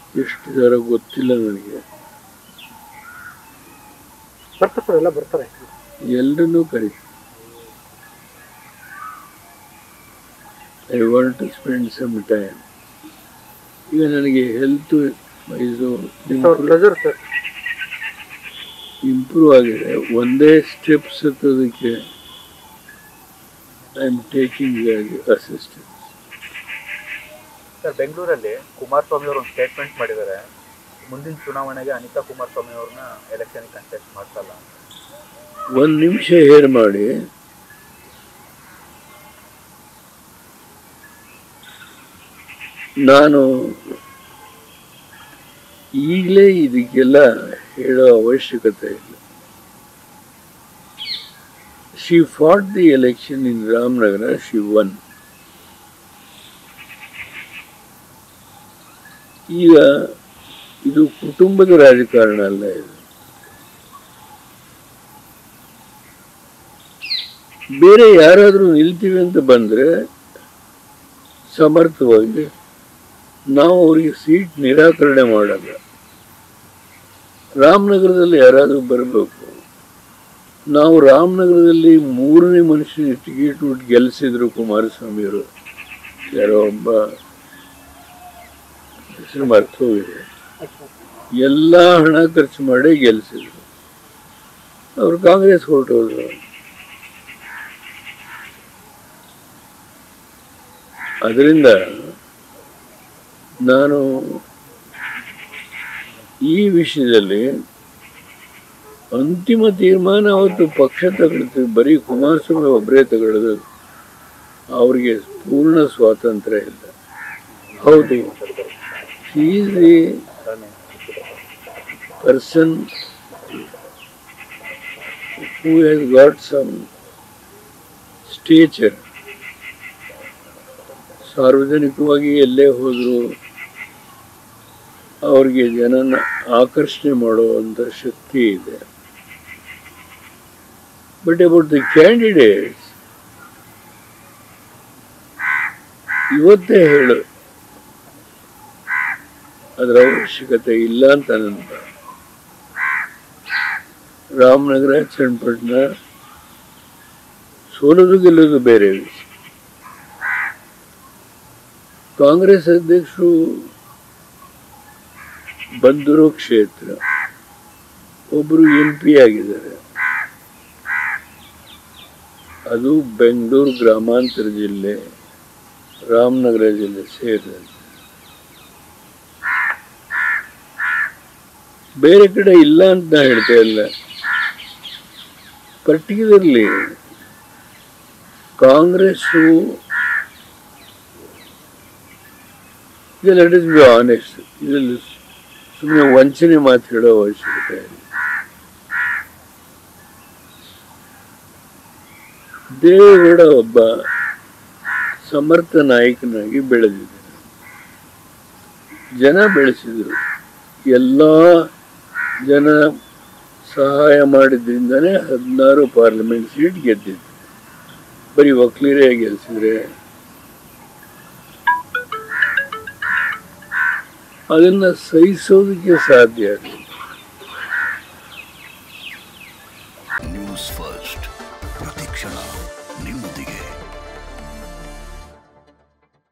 ಎಷ್ಟಿದಾರ ಗೊತ್ತಿಲ್ಲ ನನಗೆ ಬರ್ತಾರೆ ಸರ್ ಎಲ್ಲ ಬರ್ತಾರೆ ಎಲ್ಲರನ್ನೂ ಕರೀತೀನಿ I want to spend some time ಈಗ ನನಗೆ ಹೆಲ್ತ್ ಇದು ಪ್ರೆಸರ್ ಸರ್ ಇಂಪ್ರೂವ್ ಆಗಿದೆ ಒಂದೇ ಸ್ಟೆಪ್ಸ್ ಹತ್ತೋದಕ್ಕೆ I am taking assistance sir ಬೆಂಗಳೂರಲ್ಲಿ ಕುಮಾರಸ್ವಾಮಿ ಅವರು ಒಂದು ಸ್ಟೇಟ್ಮೆಂಟ್ ಮಾಡಿದ್ದಾರೆ ಮುಂದಿನ ಚುನಾವಣೆಗೆ ಅನಿತಾ ಕುಮಾರಸ್ವಾಮಿ ಅವ್ರನ್ನ ಎಲೆಕ್ಷನ್ ಕಂಟೆಸ್ಟ್ ಮಾಡ್ಸಲ್ಲ ಒಂದು ನಿಮಿಷ ಹೇರ್ ಮಾಡಿ ನಾನು ಈಗಲೇ ಇದಕ್ಕೆಲ್ಲ ಹೇಳೋ ಅವಶ್ಯಕತೆ ಇಲ್ಲ she fought the election in Ramanagara she won ಈಗ ಇದು ಕುಟುಂಬದ ರಾಜಕಾರಣ ಅಲ್ಲ ಇದು ಬೇರೆ ಯಾರಾದರೂ ನಿಲ್ತೀವಿ ಅಂತ ಬಂದರೆ ಸಮರ್ಥವಾಗಿ ನಾವು ಅವರಿಗೆ ಸೀಟ್ ನಿರಾಕರಣೆ ಮಾಡಲ್ಲ ರಾಮನಗರದಲ್ಲಿ ಯಾರಾದರೂ ಬರಬೇಕು ನಾವು ರಾಮನಗರದಲ್ಲಿ ಮೂರನೇ ಮನುಷ್ಯನ ಟಿಕೆಟ್ ಬಿಟ್ಟು ಗೆಲ್ಲಿಸಿದ್ರು ಕುಮಾರಸ್ವಾಮಿಯವರು ಯಾರೋ ಒಬ್ಬ ಹೆಸರು ಮರ್ತು ಹೋಗಿದೆ ಎಲ್ಲ ಹಣ ಖರ್ಚು ಮಾಡಿ ಗೆಲ್ಲಿಸಿದ್ರು ಅವರು ಕಾಂಗ್ರೆಸ್ ಹೊರಟೋದ್ರು ಅದರಿಂದ ನಾನು ಈ ವಿಷಯದಲ್ಲಿ ಅಂತಿಮ ತೀರ್ಮಾನ ಅವತ್ತು ಪಕ್ಷ ತಗೊಳ್ತೀವಿ ಬರೀ ಕುಮಾರಸ್ವಾಮಿ ಒಬ್ಬರೇ ತಗೊಳ್ಳೋದು ಅವ್ರಿಗೆ ಪೂರ್ಣ ಸ್ವಾತಂತ್ರ್ಯ ಇಲ್ಲ ಹೌದು is the person who has got some stature ಸಾರ್ವಜನಿಕವಾಗಿ ಎಲ್ಲೇ ಹೋದರೂ ಅವ್ರಿಗೆ ಜನನ ಆಕರ್ಷಣೆ ಮಾಡುವಂಥ ಶಕ್ತಿ ಇದೆ ಬಟ್ ಅಬೌಟ್ ದಿ ಕ್ಯಾಂಡಿಡೇಟ್ಸ್ ಇವತ್ತೇ ಹೇಳು ಅದರ ಅವಶ್ಯಕತೆ ಇಲ್ಲ ಅಂತ ನನ್ನ ರಾಮನಗರ ಚನ್ನಪಟ್ಟಣ ಸೋಲೋದು ಗೆಲ್ಲೋದು ಬೇರೆ ವಿಷಯ ಕಾಂಗ್ರೆಸ್ ಅಧ್ಯಕ್ಷರು ಬಂದಿರೋ ಕ್ಷೇತ್ರ ಒಬ್ಬರು ಎಂ ಪಿ ಆಗಿದ್ದಾರೆ ಅದು ಬೆಂಗಳೂರು ಗ್ರಾಮಾಂತರ ಜಿಲ್ಲೆ ರಾಮನಗರ ಜಿಲ್ಲೆ ಸೇರಿದಂತೆ ಬೇರೆ ಕಡೆ ಇಲ್ಲ ಅಂತ ನಾ ಹೇಳ್ತಾ ಇಲ್ಲ particularly Congress let us be honest ಇದರಲ್ಲಿ ಸುಮ್ಮನೆ ವಂಚನೆ ಮಾತು ಹೇಳೋ ಅವಶ್ಯಕತೆ ಇಲ್ಲ ದೇವೇಗೌಡ ಒಬ್ಬ ಸಮರ್ಥ ನಾಯಕನಾಗಿ ಬೆಳೆದಿದ್ದರು ಜನ ಬೆಳೆಸಿದರು ಎಲ್ಲ ಜನ ಸಹಾಯ ಮಾಡಿದ್ರಿಂದನೇ ಹದಿನಾರು ಪಾರ್ಲಿಮೆಂಟ್ ಸೀಟ್ ಗೆದ್ದಿದ್ದು ಬರೀ ವಕೀಲರೇ ಗೆಲ್ಸಿದ್ರೆ ಅದನ್ನ ಸಹಿಸೋದಕ್ಕೆ ಸಾಧ್ಯ ಇಲ್ಲ